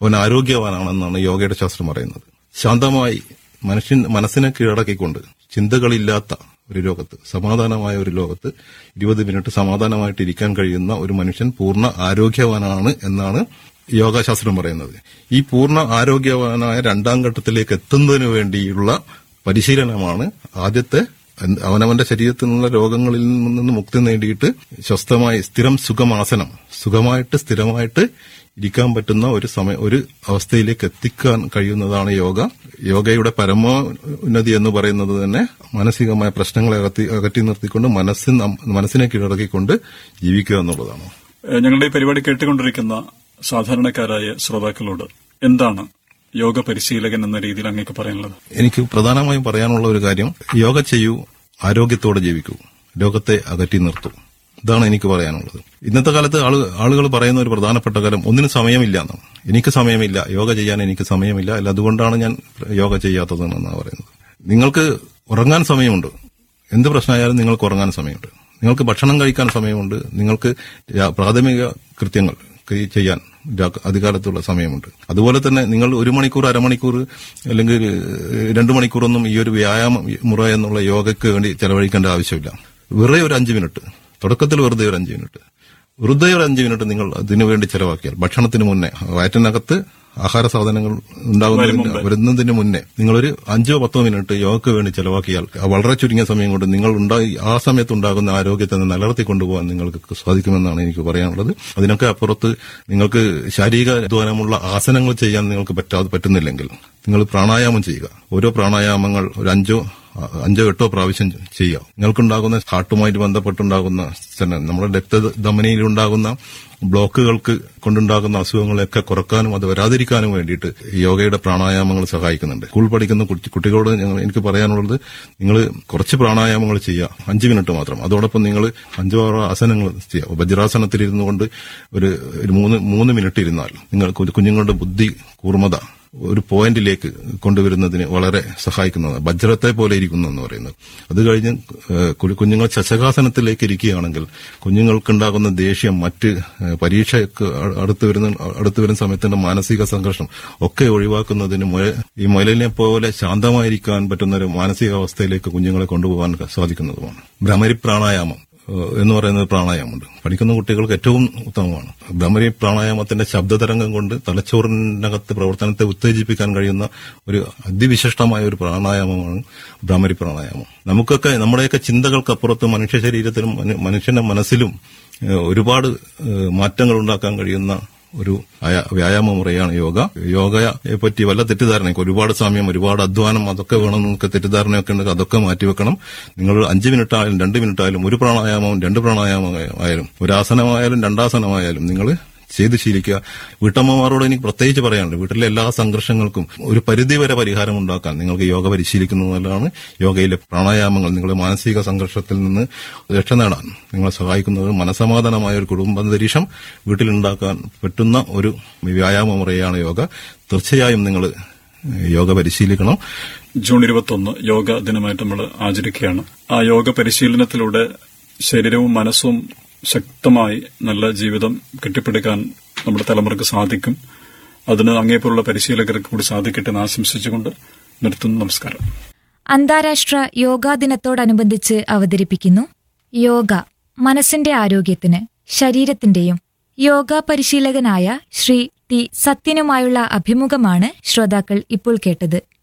അവൻ ആരോഗ്യവാനാണെന്നാണ് യോഗയുടെ ശാസ്ത്രം പറയുന്നത് ശാന്തമായി മനുഷ്യൻ മനസ്സിനെ കീഴടക്കിക്കൊണ്ട് ചിന്തകളില്ലാത്ത ഒരു ലോകത്ത് സമാധാനമായ ഒരു ലോകത്ത് ഇരുപത് മിനിറ്റ് സമാധാനമായിട്ട് ഇരിക്കാൻ കഴിയുന്ന ഒരു മനുഷ്യൻ പൂർണ്ണ ആരോഗ്യവാനാണ് എന്നാണ് യോഗാശാസ്ത്രം പറയുന്നത് ഈ പൂർണ്ണ ആരോഗ്യവാനായ രണ്ടാം ഘട്ടത്തിലേക്ക് എത്തുന്നതിന് വേണ്ടിയുള്ള പരിശീലനമാണ് ആദ്യത്തെ എന്ത് അവനവന്റെ ശരീരത്തിൽ നിന്നുള്ള രോഗങ്ങളിൽ നിന്ന് മുക്തി നേടിയിട്ട് സ്വസ്ഥമായി സ്ഥിരം സുഖമാസനം സുഖമായിട്ട് സ്ഥിരമായിട്ട് ഇരിക്കാൻ പറ്റുന്ന ഒരു സമയ ഒരു അവസ്ഥയിലേക്ക് എത്തിക്കാൻ കഴിയുന്നതാണ് യോഗ യോഗയുടെ പരമോന്നതി എന്ന് പറയുന്നത് തന്നെ മാനസികമായ പ്രശ്നങ്ങളെ അകറ്റി അകറ്റി നിർത്തിക്കൊണ്ട് മനസ്സിൻ മനസ്സിനെ കീഴടക്കിക്കൊണ്ട് ജീവിക്കുക എന്നുള്ളതാണ് ഏഹ് ഞങ്ങളുടെ ഈ പരിപാടി കേട്ടുകൊണ്ടിരിക്കുന്ന സാധാരണക്കാരായ ശ്രോതാക്കളോട് എന്താണ് യോഗ പരിശീലകൻ എന്ന രീതിയിൽ അങ്ങേക്ക് പറയാനുള്ളത് എനിക്ക് പ്രധാനമായും പറയാനുള്ള ഒരു കാര്യം യോഗ ചെയ്യൂ ആരോഗ്യത്തോടെ ജീവിക്കൂ രോഗത്തെ അകറ്റി നിർത്തൂ ഇതാണ് എനിക്ക് പറയാനുള്ളത് ഇന്നത്തെ കാലത്ത് ആള് ആളുകൾ പറയുന്ന ഒരു പ്രധാനപ്പെട്ട കാര്യം ഒന്നിനും സമയമില്ല എന്നാണ് എനിക്ക് സമയമില്ല യോഗ ചെയ്യാൻ എനിക്ക് സമയമില്ല അല്ല അതുകൊണ്ടാണ് ഞാൻ യോഗ ചെയ്യാത്തതെന്നാണ് പറയുന്നത് നിങ്ങൾക്ക് ഉറങ്ങാൻ സമയമുണ്ട് എന്ത് പ്രശ്നമായാലും നിങ്ങൾക്ക് ഉറങ്ങാൻ സമയമുണ്ട് നിങ്ങൾക്ക് ഭക്ഷണം കഴിക്കാൻ സമയമുണ്ട് നിങ്ങൾക്ക് രാ- പ്രാഥമിക കൃത്യങ്ങൾ കൈ- ചെയ്യാൻ രാ- അധികാലത്തുള്ള സമയമുണ്ട് അതുപോലെ തന്നെ നിങ്ങൾ ഒരു മണിക്കൂർ അരമണിക്കൂർ അല്ലെങ്കിൽ ഏഹ്, രണ്ട് മണിക്കൂറൊന്നും ഈ ഒരു വ്യായാമ മുറ എന്നുള്ള യോഗയ്ക്ക് വേണ്ടി ചെലവഴിക്കേണ്ട ആവശ്യമില്ല വെറുതെ ഒരു അഞ്ച് മിനിറ്റ് തുടക്കത്തിൽ വെറുതെ ഒരു അഞ്ച് മിനിറ്റ് വെറുതെ ഒരു അഞ്ച് മിനിറ്റ് നിങ്ങൾ അതിനു വേണ്ടി ചെലവാക്കിയാൽ ഭക്ഷണത്തിന് മുന്നേ വയറ്റിനകത്ത് ആഹാര സാധനങ്ങൾ ഉണ്ടാകുന്നതിന് വരുന്നതിന് മുന്നേ നിങ്ങളൊരു അഞ്ചോ പത്തോ മിനിറ്റ് യോഗയ്ക്ക് വേണ്ടി ചെലവാക്കിയാൽ ആ വളരെ ചുരുങ്ങിയ സമയം കൊണ്ട് നിങ്ങൾ ഉണ്ടായി ആ സമയത്ത് ഉണ്ടാകുന്ന ആരോഗ്യത്തെ നിലനിർത്തി കൊണ്ടുപോകാൻ നിങ്ങൾക്ക് സാധിക്കുമെന്നാണ് എനിക്ക് പറയാനുള്ളത് അതിനൊക്കെ അപ്പുറത്ത് നിങ്ങൾക്ക് ശാരീരിക അധ്വാനമുള്ള ആസനങ്ങൾ ചെയ്യാൻ നിങ്ങൾക്ക് പറ്റാതെ പറ്റുന്നില്ലെങ്കിൽ നിങ്ങൾ പ്രാണായാമം ചെയ്യുക ഓരോ പ്രാണായാമങ്ങൾ ഒരു അഞ്ചോ അ- അഞ്ചോ എട്ടോ പ്രാവശ്യം ചെയ്യുക നിങ്ങൾക്കുണ്ടാകുന്ന ഹാർട്ടുമായിട്ട് ബന്ധപ്പെട്ടുണ്ടാകുന്ന തന്നെ നമ്മുടെ രക്തധമനിയിലുണ്ടാകുന്ന ബ്ലോക്കുകൾക്ക് കൊണ്ടുണ്ടാകുന്ന അസുഖങ്ങളെയൊക്കെ കുറക്കാനും അത് വരാതിരിക്കാനും വേണ്ടിയിട്ട് ഈ യോഗയുടെ പ്രാണായാമങ്ങൾ സഹായിക്കുന്നുണ്ട് സ്കൂൾ പഠിക്കുന്ന കുട്ടി- കുട്ടികളോട് ഞങ്ങൾ എനിക്ക് പറയാനുള്ളത് നിങ്ങൾ കുറച്ച് പ്രാണായാമങ്ങൾ ചെയ്യുക അഞ്ച് മിനിറ്റ് മാത്രം അതോടൊപ്പം നിങ്ങൾ അഞ്ചോ ആറോ ആസനങ്ങൾ ചെയ്യുക വജ്രാസനത്തിൽ ഇരുന്നു കൊണ്ട് ഒരു ഒരു മൂന്ന് മൂന്ന് മിനിറ്റ് ഇരുന്നാൽ നിങ്ങൾ കു- കുഞ്ഞുങ്ങളുടെ ബുദ്ധി കൂർമ്മത ഒരു പോയിന്റിലേക്ക് കൊണ്ടുവരുന്നതിന് വളരെ സഹായിക്കുന്നതാണ് വജ്രത്തെ പോലെ ഇരിക്കുന്നു എന്ന് പറയുന്നത് അത് കഴിഞ്ഞ് ഏഹ്, കു- കുഞ്ഞുങ്ങൾ ശശകാസനത്തിലേക്ക് ഇരിക്കുകയാണെങ്കിൽ കുഞ്ഞുങ്ങൾക്കുണ്ടാകുന്ന ദേഷ്യം മറ്റ് ഏഹ്, പരീക്ഷയ്ക്ക് അ- അടുത്ത് വരുന്ന അടുത്ത് വരുന്ന സമയത്തിന്റെ മാനസിക സംഘർഷം ഒക്കെ ഒഴിവാക്കുന്നതിന് മുയ- ഈ മുയലിനെ പോലെ ശാന്തമായിരിക്കാൻ പറ്റുന്ന ഒരു മാനസികാവസ്ഥയിലേക്ക് കുഞ്ഞുങ്ങളെ കൊണ്ടുപോകാൻ സാധിക്കുന്നതുമാണ് ഭ്രമരി പ്രാണായാമം ഏഹ് എന്ന് പറയുന്നത് പ്രാണായാമമുണ്ട് പഠിക്കുന്ന കുട്ടികൾക്ക് ഏറ്റവും ഉത്തമമാണ് ഭ്രമരി പ്രാണായാമത്തിന്റെ ശബ്ദതരംഗം കൊണ്ട് തലച്ചോറിനകത്ത് പ്രവർത്തനത്തെ ഉത്തേജിപ്പിക്കാൻ കഴിയുന്ന ഒരു അതിവിശിഷ്ടമായ ഒരു പ്രാണായാമമാണ് ഭ്രമരി പ്രാണായാമം നമുക്കൊക്കെ നമ്മുടെയൊക്കെ ചിന്തകൾക്കപ്പുറത്ത് മനുഷ്യ ശരീരത്തിലും മനു- മനുഷ്യന്റെ മനസ്സിലും ഏഹ് ഒരുപാട് ഏഹ് മാറ്റങ്ങൾ ഉണ്ടാക്കാൻ കഴിയുന്ന ഒരു അയ- വ്യായാമ മുറയാണ് യോഗ യോഗയെ പറ്റി വല്ല തെറ്റിദ്ധാരണയൊക്കെ ഒരുപാട് സമയം ഒരുപാട് അധ്വാനം അതൊക്കെ വേണം നമുക്ക് തെറ്റിദ്ധാരണയൊക്കെ ഉണ്ടെങ്കിൽ അതൊക്കെ മാറ്റിവെക്കണം നിങ്ങൾ അഞ്ച് മിനിറ്റ് ആയാലും രണ്ട് മിനിറ്റ് ആയാലും ഒരു പ്രാണായാമവും രണ്ട് പ്രാണായാമം ആയാലും ഒരു ആസനമായാലും രണ്ടാസനമായാലും നിങ്ങൾ ചെയ്ത് ശീലിക്കുക വീട്ടമ്മമാരോട് എനിക്ക് പ്രത്യേകിച്ച് പറയാനുണ്ട് വീട്ടിലെ എല്ലാ സംഘർഷങ്ങൾക്കും ഒരു പരിധി വരെ പരിഹാരം ഉണ്ടാക്കാൻ നിങ്ങൾക്ക് യോഗ പരിശീലിക്കുന്നത് നല്ലതാണ് യോഗയിലെ പ്രാണായാമങ്ങൾ നിങ്ങളുടെ മാനസിക സംഘർഷത്തിൽ നിന്ന് രക്ഷ നേടാൻ നിങ്ങളെ സഹായിക്കുന്നത് മനസമാധാനമായ ഒരു കുടുംബാന്തരീക്ഷം വീട്ടിലുണ്ടാക്കാൻ പറ്റുന്ന ഒരു വ്യായാമ മുറയാണ് യോഗ തീർച്ചയായും നിങ്ങൾ യോഗ പരിശീലിക്കണം ജൂൺ ഇരുപത്തൊന്ന് യോഗ ദിനമായിട്ട് നമ്മൾ ആചരിക്കുകയാണ് ആ യോഗ പരിശീലനത്തിലൂടെ ശരീരവും മനസ്സും ശക്തമായി നല്ല ജീവിതം കെട്ടിപ്പടുക്കാൻ നമ്മുടെ തലമുറക്ക് സാധിക്കും അതിന് അങ്ങേപ്പോലുള്ള പരിശീലകർക്ക് കൂടി സാധിക്കട്ടെ എന്ന് ആശംസിച്ചുകൊണ്ട് നിർത്തുന്നു നമസ്കാരം അന്താരാഷ്ട്ര യോഗാ ദിനത്തോടനുബന്ധിച്ച് അവതരിപ്പിക്കുന്നു യോഗ മനസ്സിന്റെ ആരോഗ്യത്തിന് ശരീരത്തിന്റെയും യോഗ പരിശീലകനായ ശ്രീ ടി സത്യനുമായുള്ള അഭിമുഖമാണ് ശ്രോതാക്കൾ ഇപ്പോൾ കേട്ടത്